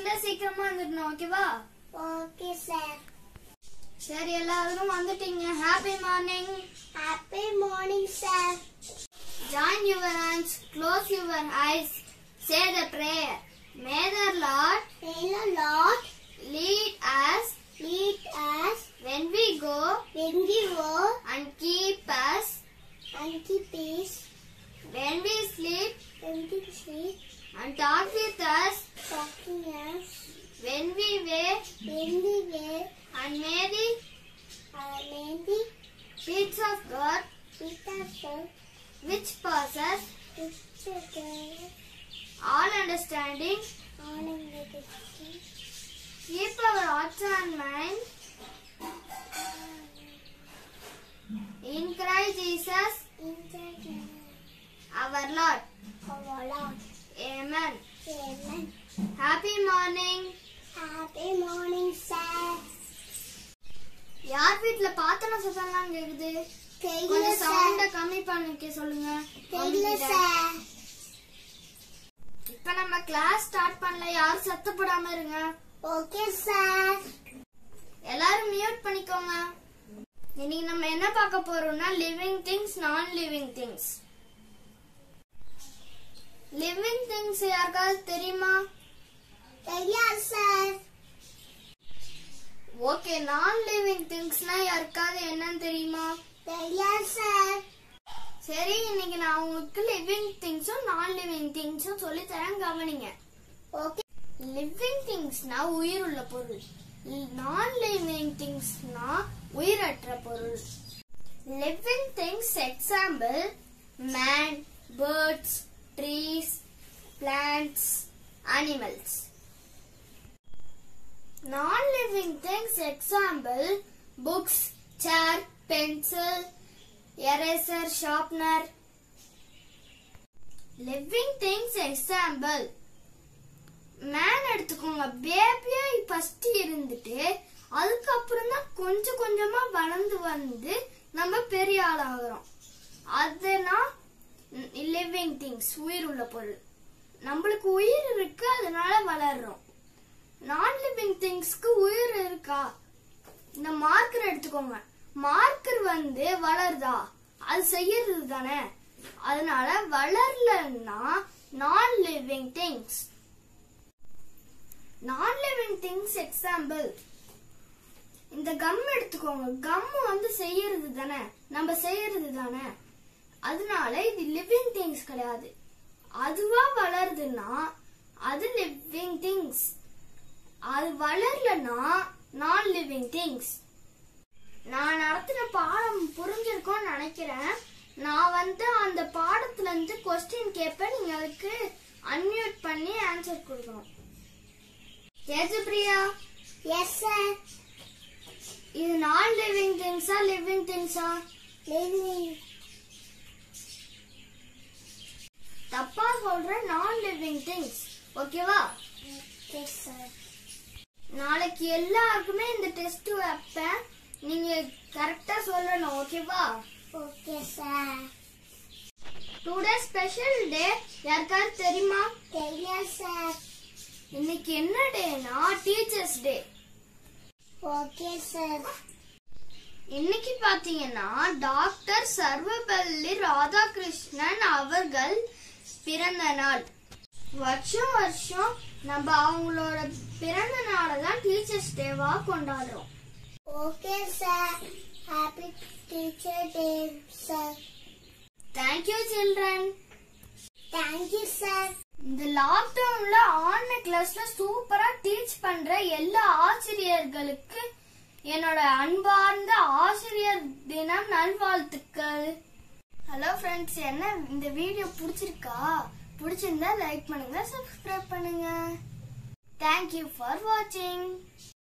கிளாஸ்ல சீக்கிரமா வந்துடணும் ஓகேவா ஓகே சார் சரி எல்லாரும் வந்துட்டீங்க happy morning happy morning sir Join your hands, close your eyes, say the prayer. May the Lord Hello Lord, lead us lead us when we go when we go and keep us and keep peace when we sleep when we sleep, and talk with us talking us when we wake when we wake, and may the uh, maybe peace of God with us which passes with together all understanding all in the keep our hearts and mind in Christ Jesus our Lord. our Lord. Amen. Amen. Happy morning. Happy morning, sir. யார் வீட்ல பாத்திரம் சத்தம்லாம் கேக்குது தெரியல கொஞ்சம் sir சவுண்ட கம்மி பண்ணிக்க சொல்லுங்க தெரியல மம்மி கிட்ட. சார் இப்ப நம்ம கிளாஸ் ஸ்டார்ட் பண்ணல யாரும் சத்தப்படாம இருங்க ஓகே சார் எல்லாரும் மியூட் பண்ணிக்கோங்க இன்னைக்கு நம்ம என்ன பார்க்க போறோம்னா living things non living things living things யாருக்காவது தெரியுமா தெரியாது சார் ஓகே நான் லிவிங் திங்ஸ்னா யாருக்காவது என்னன்னு தெரியுமா தெரியாது சார் சரி இன்னைக்கு நான் உங்களுக்கு லிவிங் திங்ஸும் நான் லிவிங் திங்ஸும் சொல்லி தரேன் கவனிங்க ஓகே லிவிங் திங்ஸ்னா உயிர் உள்ள பொருள் நான் லிவிங் திங்ஸ்னா உயிரற்ற பொருள் living things example man birds trees plants animals non living things example books chair pencil eraser sharpener living things example man எடுத்துக்கோங்க பேபியா ஃபர்ஸ்ட் இருந்துட்டு அதுக்கப்புறம் தான் கொஞ்சம் கொஞ்சமா வளர்ந்து வந்து நம்ம பெரிய ஆள் ஆகுறோம் அதுனா லிவிங் திங்ஸ் உயிர் உள்ள பொருள் நம்மளுக்கு உயிர் இருக்கு அதனால வளர்றோம் நான் லிவிங் திங்ஸ்க்கு உயிர் இருக்கா இந்த மார்க்கர் எடுத்துக்கோங்க மார்க்கர் வந்து வளருதா அது செய்யறது தானே அதனால வளரலன்னா non living things non living things example இந்த கம் எடுத்துக்கோங்க கம் வந்து செய்யறது தானே நம்ம செய்யறது தானே அதனால இது லிவிங் திங்ஸ் கிடையாது அதுவா வளருதுன்னா அது லிவிங் திங்ஸ் அது வளரலன்னா நான் லிவிங் திங்ஸ் நான் நடத்தின பாடம் புரிஞ்சிருக்கும்னு நினைக்கிறேன் நான் வந்து அந்த பாடத்துல இருந்து கொஸ்டின் கேட்பேன் நீங்க அதுக்கு அன்மியூட் பண்ணி ஆன்சர் கொடுக்கணும் பிரியா எஸ் சார் இது நான் லிவிங் திங்ஸா லிவிங் திங்ஸா லிவிங் தப்பா சொல்ற நான் லிவிங் திங்ஸ் ஓகேவா ஓகே சார் நாளைக்கு எல்லாருக்குமே இந்த டெஸ்ட் வைப்பேன் நீங்க கரெக்டா சொல்லணும் ஓகேவா okay sir today special day யாருக்காவது தெரியுமா தெரியாது சார் இன்னைக்கு என்ன டேனா டீச்சர்ஸ் டே ஓகே சார் இன்னைக்கு பாத்தீங்கன்னா டாக்டர் சர்வபள்ளி ராதாகிருஷ்ணன் அவர்கள் பிறந்த நாள் வருஷம் வருஷம் நம்ம அவங்களோட பிறந்த நாளை தான் டீச்சர்ஸ் டேவா கொண்டாடுறோம் okay sir happy teacher day sir thank you children thank you sir இந்த லாக்டவுன்ல ஆன்லைன் கிளாஸ்ல சூப்பரா டீச் பண்ற எல்லா ஆசிரியர்களுக்கு என்னோட அன்பார்ந்த ஆசிரியர் தினம் நல்வாழ்த்துக்கள் ஹலோ ஃப்ரெண்ட்ஸ் என்ன இந்த வீடியோ பிடிச்சிருக்கா பிடிச்சிருந்தா லைக் பண்ணுங்க சப்ஸ்கிரைப் பண்ணுங்க தேங்க்யூ ஃபார் வாட்சிங்